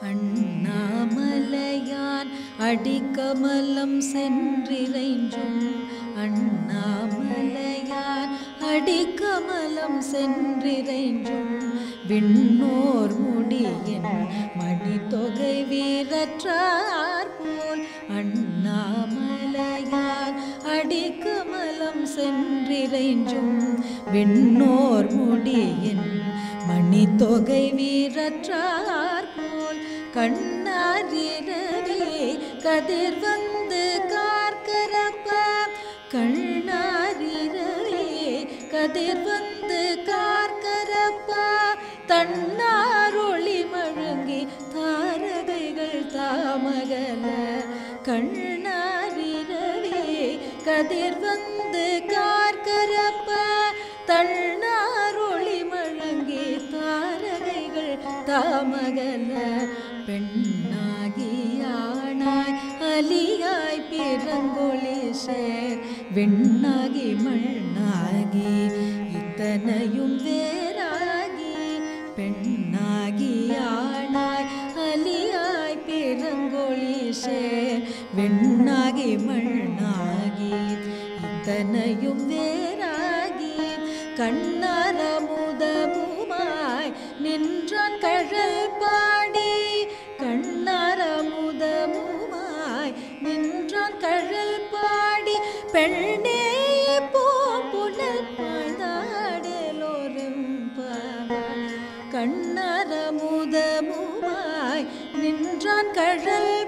அண்ணாமலையான் அடிக்கமலம் சென்றிரைஞ்சும் அண்ணாமலையான் அடிக்கமலம் சென்றிரைஞ்சும் விண்ணோர் முடியின் மணித்தொகை வீரற்றார் போல் அண்ணாமலையான் அடிக்கமலம் சென்றிரைஞ்சும் விண்ணோர் முடியின் மணித்தொகை வீரற்றார் போல் கண்ணாரிரவே கதிர் வந்து கார்கரப்ப கண்ணாரிரவே கதிர் வந்து கார்கரப்ப தன்னாரொளி மழுங்கி தாரகைகள் தாமகல கண்ணாரிரவே கதிர் வந்து கார்கரப்ப தன்னாரொளி மழங்கி தாரகைகள் தாமகல பெண்ணாகியானாய் அலியாய் பிறங்கொழி சேர் வெண்ணாகி மண்ணாகி இத்தனையும் வேறாகி பெண்ணாகியானாய் அலியாய் பிறங்கொழி சேர் வெண்ணாகி மண்ணாகி இத்தனையும் வேறாகி கண்ணாரமுதமுமாய் நின்றான் கழல் பாடி கண்ணாரமுதமுமாய் நின்றான் கழல் பாடி பெண்ணே பூம்புணல் பாய்ந்தாடலோரும் கண்ணாரமுதமுமாய் நின்றான் கழல்